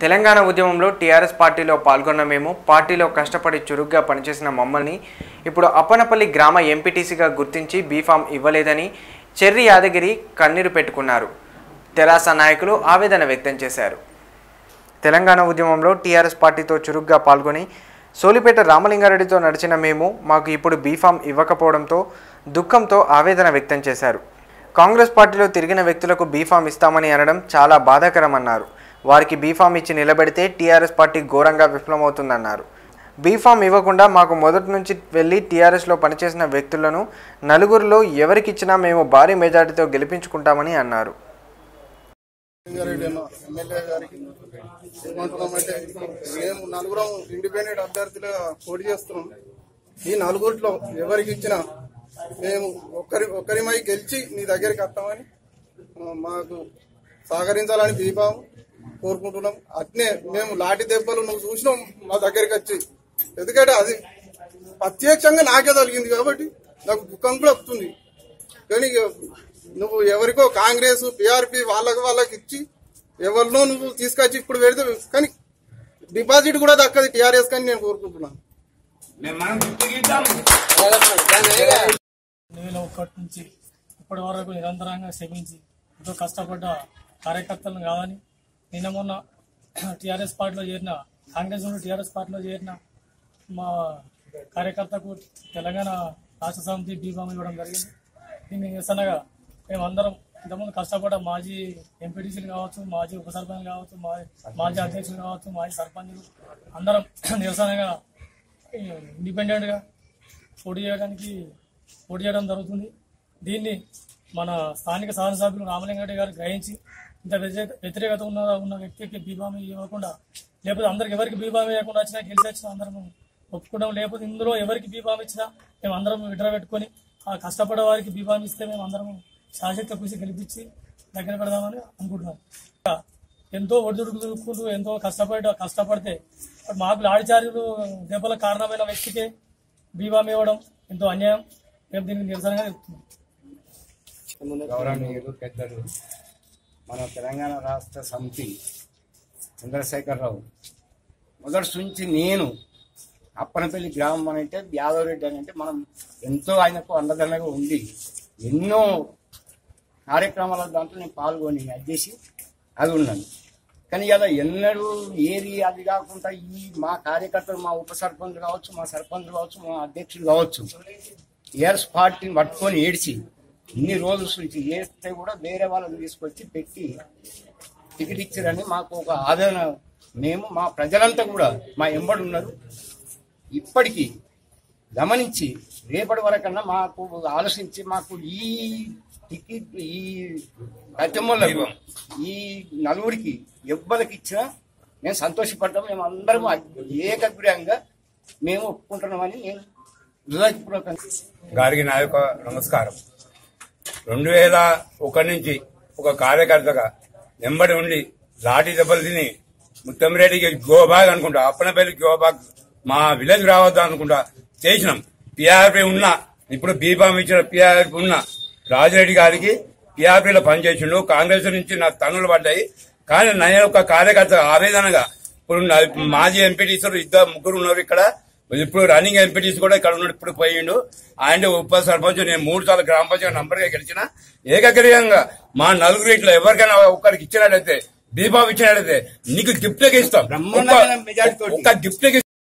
తెలంగాణ ఉద్యమంలో టీఆర్ఎస్ పార్టీలో పాల్గొన్న మేము పార్టీలో కష్టపడి చురుగ్గా పనిచేసిన మమ్మల్ని ఇప్పుడు అప్పనపల్లి గ్రామ ఎంపీటీసీగా గుర్తించి బీఫామ్ ఇవ్వలేదని చెర్రి యాదగిరి కన్నీరు పెట్టుకున్నారు తెరాస నాయకులు ఆవేదన వ్యక్తం చేశారు తెలంగాణ ఉద్యమంలో టీఆర్ఎస్ పార్టీతో చురుగ్గా పాల్గొని సోలిపేట రామలింగారెడ్డితో నడిచిన మేము మాకు ఇప్పుడు బీఫామ్ ఇవ్వకపోవడంతో దుఃఖంతో ఆవేదన వ్యక్తం చేశారు కాంగ్రెస్ పార్టీలో తిరిగిన వ్యక్తులకు బీఫామ్ ఇస్తామని అనడం చాలా బాధాకరమన్నారు వారికి బీఫామ్ ఇచ్చి నిలబెడితే టీఆర్ఎస్ పార్టీ ఘోరంగా విఫలమవుతుందన్నారు బీఫామ్ ఇవ్వకుండా మాకు మొదటి నుంచి వెళ్ళి టీఆర్ఎస్లో పనిచేసిన వ్యక్తులను నలుగురిలో ఎవరికిచ్చినా మేము భారీ మెజార్టీతో గెలిపించుకుంటామని అన్నారు లింగారెడ్డి అన్న ఎమ్మెల్యే గారికి ఏమంటున్నామంటే మేము నలుగురం ఇండిపెండెంట్ అభ్యర్థులుగా పోటీ చేస్తున్నాం ఈ నలుగురిలో ఎవరికి ఇచ్చినా మేము ఒక్కరి ఒక్కరిమై గెలిచి నీ దగ్గరికి వస్తామని ఆ, మాకు సహకరించాలని దీపం కోరుకుంటున్నాం అట్నే మేము లాఠీ దెబ్బలు నువ్వు చూసినావు మా దగ్గరికి వచ్చి ఎందుకంటే అది ప్రత్యక్షంగా నాకే తగిలింది కాబట్టి నాకు దుఃఖం కూడా వస్తుంది కానీ ఇక నువ్వు ఎవరికో కాంగ్రెస్ పిఆర్పి వాళ్ళకి వాళ్ళకి ఇచ్చి ఎవరినో నువ్వు తీసుకొచ్చి ఇప్పుడు పెడితే కానీ డిపాజిట్ కూడా దక్కది టీఆర్ఎస్ కానీ నేను కోరుకుంటున్నాను రెండు వేల ఒకటి నుంచి ఇప్పటి వరకు నిరంతరంగా శ్రమించి ఎంతో కష్టపడ్డ కార్యకర్తలను కాదని నిన్న మొన్న టీఆర్ఎస్ పార్టీలో చేరిన కాంగ్రెస్ నుండి టీఆర్ఎస్ పార్టీలో చేరిన మా కార్యకర్తకు తెలంగాణ రాష్ట్ర సమితి బీఫామ్ ఇవ్వడం జరిగింది దీన్ని నిరసనగా మేమందరం ఇంతకుముందు కష్టపడ్డ మాజీ ఎంపీటీసీలు కావచ్చు మాజీ ఉప సర్పంచ్ కావచ్చు మాజీ మాజీ అధ్యక్షులు కావచ్చు మాజీ సర్పంచులు అందరం నిరసనగా ఇండిపెండెంట్ గా పోటీ చేయడానికి పోటీ చేయడం జరుగుతుంది దీన్ని మన స్థానిక శాసనసభ్యులు రామలింగారెడ్డి గారు గ్రహించి ఇంత వ్యతిరేక- వ్యతిరేకత ఉన్న ఉన్న వ్యక్తికి బీబామీ ఇవ్వకుండా లేకపోతే అందరికి ఎవరికి బీబామీ ఇవ్వకుండా వచ్చినా గెలిచి వచ్చినా అందరం ఒప్పుకోవడం లేకపోతే ఇందులో ఎవరికి బీబామీ ఇచ్చినా మేము అందరం విడ్ర పెట్టుకొని ఆ కష్టపడే వారికి బీబామీ ఇస్తే మేము అందరం శాశ్వత కృషి గెలిపించి దగ్గర పెడదామని అనుకుంటున్నాం ఇంకా ఎంతో ఒడిదుడుకుంటూ ఎంతో కష్టపడి కష్టపడితే మాకు లాడిచార్యులు దెబ్బల కారణమైన వ్యక్తికే బీబామీ ఇవ్వడం ఎంతో అన్యాయం మేము దీనికి నిరసనగా చెప్తున్నాం గౌరవనీయులు పెద్దలు మన తెలంగాణ రాష్ట్ర సమితి చంద్రశేఖరరావు మొదటి నుంచి నేను అప్పనపల్లి గ్రామం అని అంటే యాదవరెడ్డి అని అంటే మనం ఎంతో ఆయనకు అండదండగా ఉండి ఎన్నో కార్యక్రమాల దాంట్లో నేను పాల్గొని అది చేసి అది ఉన్నాను కానీ ఇలా ఎన్నడూ ఏది అది కాకుండా ఈ మా కార్యకర్తలు మా ఉప సర్పంచ్ కావచ్చు మా సర్పంచ్ కావచ్చు మా అధ్యక్షులు కావచ్చు టీఆర్ఎస్ పార్టీని పట్టుకొని ఏడ్చి ఇన్ని రోజుల నుంచి ఏడితే కూడా వేరే వాళ్ళని తీసుకొచ్చి పెట్టి టికెట్ ఇచ్చారని మాకు ఒక ఆదరణ మేము మా ప్రజలంతా కూడా మా ఎంబడి ఉన్నారు ఇప్పటికీ గమనించి రేపటి వరకన్నా మాకు ఆలోచించి మాకు ఈ టికెట్ ఈ గతంలో ఈ నలుగురికి ఎవ్వరికి ఇచ్చినా మేము సంతోషపడ్డాం మేము అందరం ఏకగ్రీయంగా మేము ఒప్పుకుంటున్నామని నేను హృదయపూర్వకంగా గారికి నా యొక్క నమస్కారం రెండు వేల ఒకటి నుంచి ఒక కార్యకర్తగా వెంబడి ఉండి లాఠీ దెబ్బలు తిని ముత్తంరెడ్డికి గోబాగ్ అనుకుంటా అప్పనపల్లి గోబాగ్ మా విలేజ్ రావద్దు అనుకుంటా చేసినాం పిఆర్పి ఉన్నా ఇప్పుడు బీఫామ్ ఇచ్చిన పిఆర్పి ఉన్న రాజిరెడ్డి గారికి పిఆర్పీలో పనిచేసిండు కాంగ్రెస్ నుంచి నాకు తన్నులు పడ్డాయి కానీ నేను ఒక కార్యకర్త ఆవేదనగా ఇప్పుడు నా- మాజీ ఎంపీటీసీలు ఇద్దరు ముగ్గురు ఉన్నారు ఇక్కడ ఇప్పుడు రన్నింగ్ ఎంపీటీసీ కూడా ఇక్కడ ఉన్నాడు ఇప్పుడు పోయిండు ఆయన ఉప సర్పంచ్ నేను మూడు సార్లు గ్రామ పంచాయతీ నంబర్ గా గెలిచిన ఏకగ్రీయంగా మా నలుగురు ఇట్లా ఎవరికైనా ఒక్కరికి ఇచ్చినట్లయితే దీపావళి ఇచ్చినట్లయితే నీకు గిఫ్ట్ ఇస్తాం బ్రహ్మాండమైన మెజారిటీ తోటి. ఒక గిఫ్ట్